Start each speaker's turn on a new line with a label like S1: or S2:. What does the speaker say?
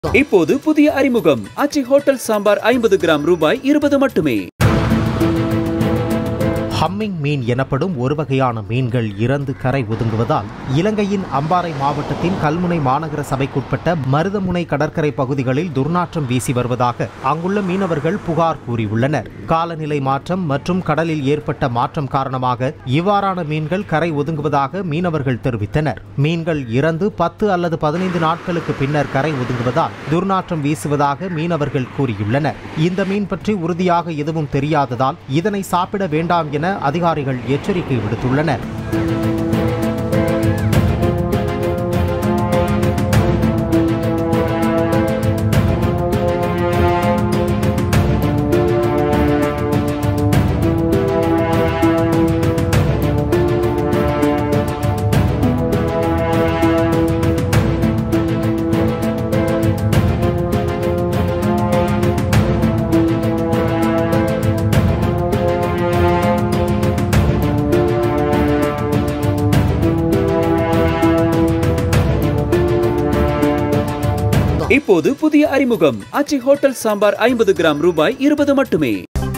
S1: இப்போது புதிய அறிமுகம் அச்சி ஹோட்டல் சாம்பார் ஐம்பது கிராம் ரூபாய் இருபது மட்டுமே
S2: ஹம்மிங் மீன் எனப்படும் ஒரு வகையான மீன்கள் இறந்து கரை ஒதுங்குவதால் இலங்கையின் அம்பாறை மாவட்டத்தின் கல்முனை மாநகர சபைக்குட்பட்ட மருதமுனை கடற்கரை பகுதிகளில் துர்நாற்றம் வீசி வருவதாக அங்குள்ள மீனவர்கள் புகார் கூறியுள்ளனர் காலநிலை மாற்றம் மற்றும் கடலில் ஏற்பட்ட மாற்றம் காரணமாக இவ்வாறான மீன்கள் கரை ஒதுங்குவதாக மீனவர்கள் தெரிவித்தனர் மீன்கள் இறந்து பத்து அல்லது பதினைந்து நாட்களுக்கு பின்னர் கரை ஒதுங்குவதால் துர்நாற்றம் வீசுவதாக மீனவர்கள் கூறியுள்ளனர் இந்த மீன் பற்றி உறுதியாக எதுவும் தெரியாததால் இதனை சாப்பிட வேண்டாம் என அதிகாரிகள் எச்சரிக்கை விடுத்துள்ளனர்
S1: இப்போது புதிய அறிமுகம் அச்சி ஹோட்டல் சாம்பார் ஐம்பது கிராம் ரூபாய் இருபது மட்டுமே